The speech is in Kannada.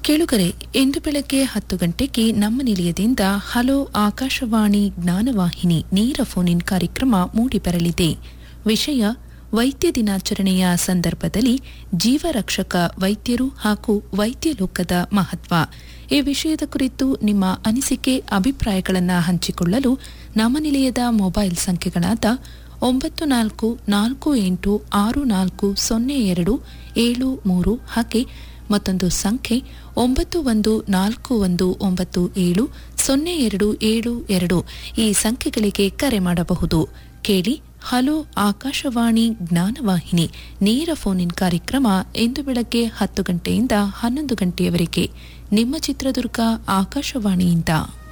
ಕೇಳುಗರೆ ಇಂದು ಬೆಳಗ್ಗೆ ಹತ್ತು ಗಂಟೆಗೆ ನಮ್ಮ ನಿಲಯದಿಂದ ಹಲೋ ಆಕಾಶವಾಣಿ ಜ್ಞಾನವಾಹಿನಿ ನೇರ ಫೋನ್ ಇನ್ ಕಾರ್ಯಕ್ರಮ ಮೂಡಿಬರಲಿದೆ ವಿಷಯ ವೈದ್ಯ ದಿನಾಚರಣೆಯ ಸಂದರ್ಭದಲ್ಲಿ ಜೀವರಕ್ಷಕ ವೈದ್ಯರು ಹಾಗೂ ವೈದ್ಯ ಲೋಕದ ಮಹತ್ವ ಈ ವಿಷಯದ ಕುರಿತು ನಿಮ್ಮ ಅನಿಸಿಕೆ ಅಭಿಪ್ರಾಯಗಳನ್ನು ಹಂಚಿಕೊಳ್ಳಲು ನಮ್ಮ ನಿಲಯದ ಮೊಬೈಲ್ ಸಂಖ್ಯೆಗಳಾದ ಒಂಬತ್ತು ನಾಲ್ಕು ನಾಲ್ಕು ಎಂಟು ಆರು ನಾಲ್ಕು ಸೊನ್ನೆ ಎರಡು ಏಳು ಮೂರು ಹಾಗೆ ಮತ್ತೊಂದು ಸಂಖ್ಯೆ ಒಂಬತ್ತು ಒಂದು ನಾಲ್ಕು ಒಂದು ಒಂಬತ್ತು ಏಳು ಸೊನ್ನೆ ಎರಡು ಏಳು ಎರಡು ಈ ಸಂಖ್ಯೆಗಳಿಗೆ ಕರೆ ಮಾಡಬಹುದು ಕೇಳಿ ಹಲೋ ಆಕಾಶವಾಣಿ ಜ್ಞಾನವಾಹಿನಿ ನೇರ ಫೋನ್ ಇನ್ ಕಾರ್ಯಕ್ರಮ ಇಂದು ಬೆಳಗ್ಗೆ ಹತ್ತು ಗಂಟೆಯಿಂದ ಹನ್ನೊಂದು ಗಂಟೆಯವರೆಗೆ ನಿಮ್ಮ ಚಿತ್ರದುರ್ಗ ಆಕಾಶವಾಣಿಯಿಂದ